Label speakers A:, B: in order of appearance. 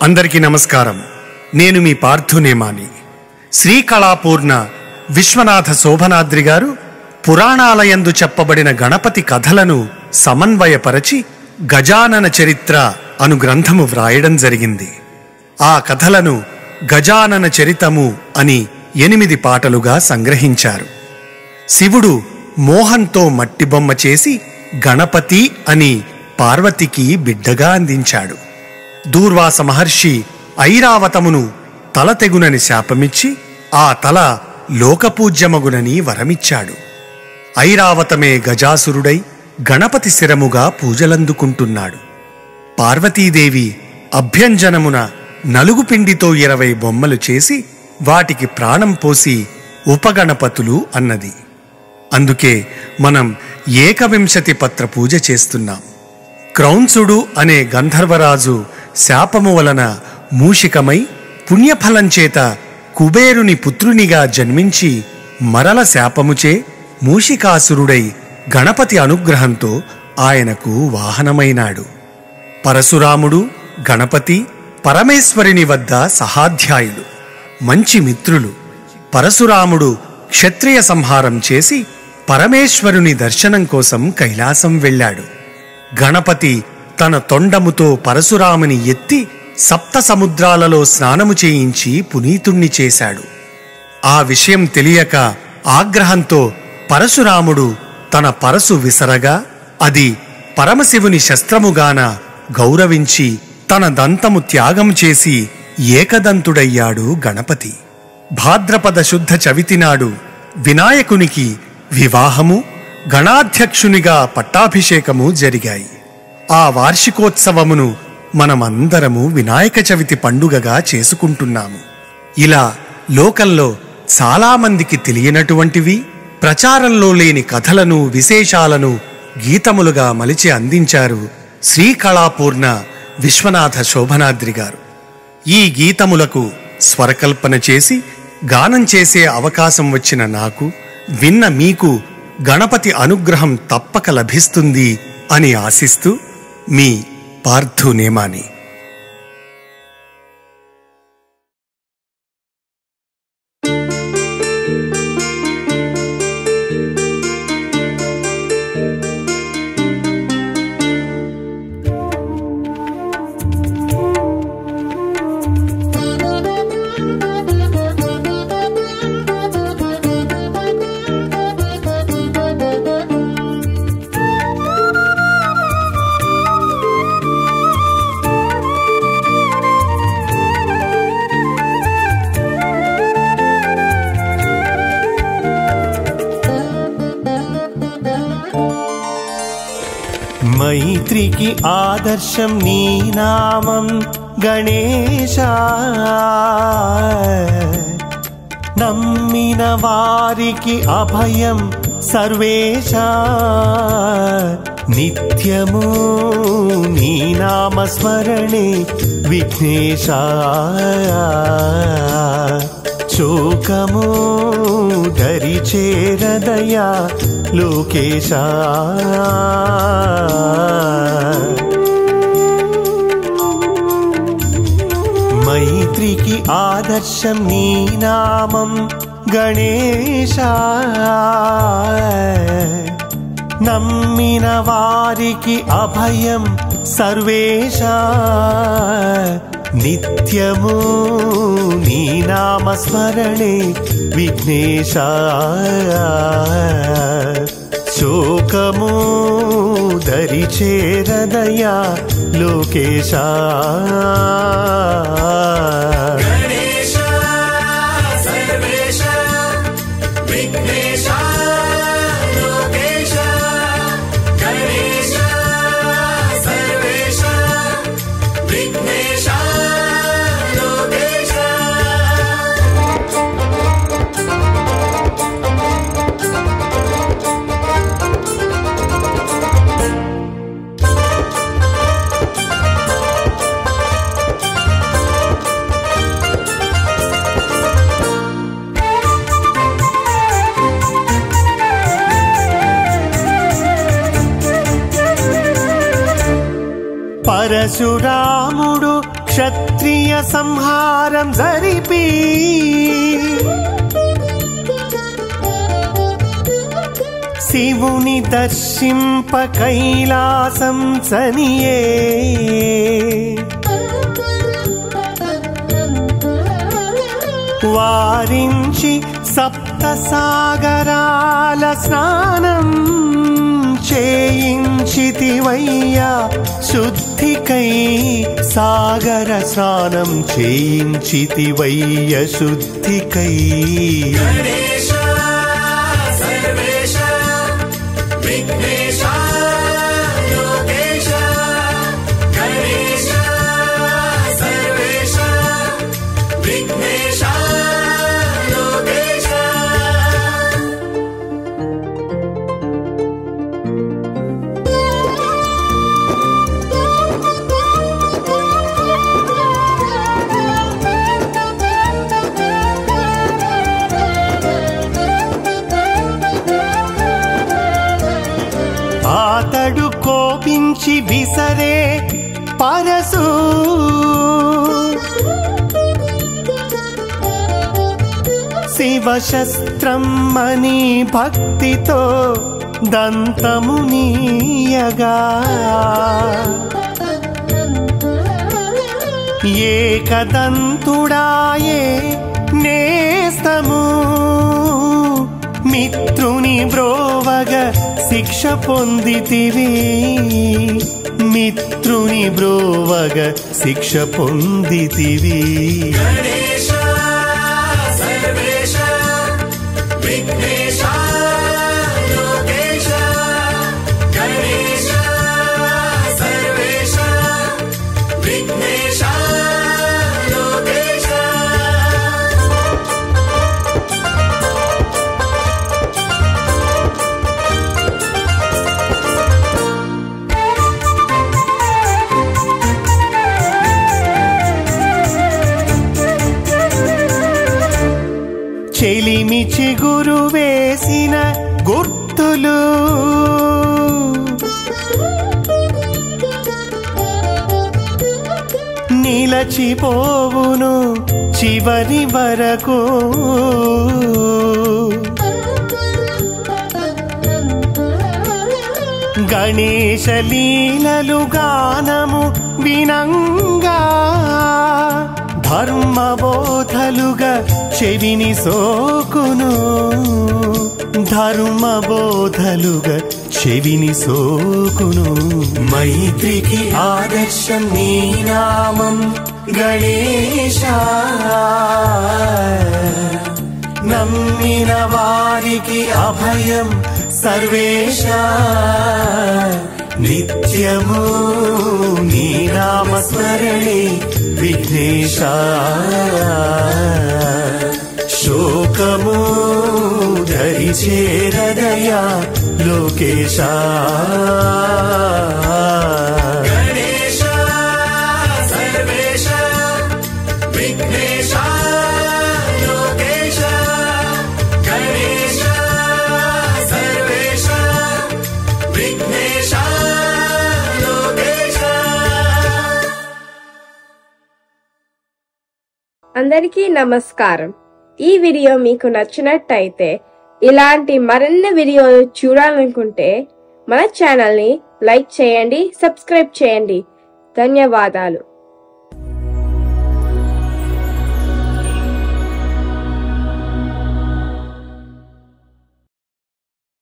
A: అందరికీ నమస్కారం నేను మీ పార్థునేమాని శ్రీకళాపూర్ణ విశ్వనాథ శోభనాద్రి గారు పురాణాలయందు చెప్పబడిన గణపతి కథలను సమన్వయపరచి గజానన చరిత్ర అను గ్రంథము వ్రాయడం జరిగింది ఆ కథలను గజానన చరితము అని ఎనిమిది పాటలుగా సంగ్రహించారు శివుడు మోహంతో మట్టి బొమ్మ చేసి గణపతి అని పార్వతికి బిడ్డగా అందించాడు దూర్వాస మహర్షి ఐరావతమును తల తెగునని శాపమిచ్చి ఆ తల లోకపూజ్యమగునని వరమిచ్చాడు ఐరావతమే గజాసురుడై గణపతి శిరముగా పూజలందుకుంటున్నాడు పార్వతీదేవి అభ్యంజనమున నలుగు పిండితో ఇరవై బొమ్మలు చేసి వాటికి ప్రాణం పోసి ఉపగణపతులు అన్నది అందుకే మనం ఏకవింశతి పత్ర పూజ చేస్తున్నాం క్రౌంసుడు అనే గంధర్వరాజు శాపము వలన మూషికమై పుణ్యఫలం చేత కుబేరుని పుత్రునిగా జన్మించి మరల శాపముచే మూషికాసురుడై గణపతి అనుగ్రహంతో ఆయనకు వాహనమైనాడు పరశురాముడు గణపతి పరమేశ్వరుని వద్ద సహాధ్యాయులు మంచి మిత్రులు పరశురాముడు క్షత్రియ సంహారం చేసి పరమేశ్వరుని దర్శనం కోసం కైలాసం వెళ్ళాడు గణపతి తన తొండముతో పరశురాముని ఎత్తి సప్త సముద్రాలలో స్నానము చేయించి పునీతుణ్ణి చేశాడు ఆ విషయం తెలియక ఆగ్రహంతో పరశురాముడు తన పరసు విసరగా అది పరమశివుని శస్త్రముగాన గౌరవించి తన దంతము త్యాగం చేసి ఏకదంతుడయ్యాడు గణపతి భాద్రపద శుద్ధ చవితి నాడు వినాయకునికి వివాహము గణాధ్యక్షునిగా పట్టాభిషేకము జరిగాయి ఆ వార్షికోత్సవమును మనమందరము వినాయక చవితి పండుగగా చేసుకుంటున్నాము ఇలా లోకంలో చాలామందికి తెలియనటువంటివి ప్రచారంలో లేని కథలను విశేషాలను గీతములుగా మలిచి అందించారు శ్రీకళాపూర్ణ విశ్వనాథ శోభనాద్రి గారు ఈ గీతములకు స్వరకల్పన చేసి గానం చేసే అవకాశం వచ్చిన నాకు విన్న మీకు గణపతి అనుగ్రహం తప్పక లభిస్తుంది అని ఆశిస్తూ మీ పార్థు నేమాని
B: మైత్రికి ఆదర్శం నీ నామం గణేశ నమ్మిన వారికి అభయం సర్వేశ నిత్యము నీ నామస్మరణే విఘ్నేశ శోకము దరి చేరదయా లోకేశ మైత్రికి ఆదర్శం నీ నామం గణేశ నమ్మిన వారికి అభయం సర్వేశ నిత్యము నీ నామస్మరణే విఘ్నేశ శోకము దరి చేరదయా లోకేశ
C: గణేశ సర్వేశ విఘ్నేశ లోకేశ గణేశ సర్వేశ విఘ్నేశ లోకేశ
B: పరశురాముడు క్షత్రియ సంహారం జరిపి శివుని దర్శింప కైలాసం చనియే వారించి సప్త సాగరాల స్నానం చేయించితివయ్యా శుద్ధికై సాగర స్నానం చేయించితివయ్య శుద్ధికై
C: గణేశ సర్వేశ విఘ్నేశ లోకేశ గణేశ సర్వేశ విఘ్నేశ లోకేశ
B: అతడు కోపించి విసరే పరసు శివశస్త్రం అని భక్తితో దంతము నీయగా ఏకదంతుడాయే నేస్తము మిత్రుని బ్రోవగ శిక్ష పొందితివి మిత్రుని బ్రోవగ శిక్ష పొందితివి
C: గణేశ సర్వేశ విఘ్నేశ లోకేశ గణేశ సర్వేశ విఘ్నేశ లోకేశ
B: చెలిమి చిగురు వేసిన గుర్తులు నిలచిపోవును చివరి వరకు గణేశ లీలలు గానము వినంగా ధర్మబోధలుగా చెవిని సోకును ధర్మబోధలుగా చెవిని సోకును మైత్రికి ఆదర్శం నీ నామం గణేశ నమ్మిన వారికి అభయం సర్వేశ నిత్యము నీ నామస్మరణే విఘ్నేశ శోకము ధరి చేరదయా లోకేశ
C: గణేశ సర్వేశ విఘ్నేశ లోకేశ గణేశ సర్వేశ విఘ్నేశ లోకేశ
D: అందరికీ నమస్కారం ఈ వీడియో మీకు నచ్చినట్టయితే ఇలాంటి మరిన్ని వీడియోలు చూడాలనుకుంటే మన ఛానల్ని లైక్ చేయండి సబ్స్క్రైబ్ చేయండి ధన్యవాదాలు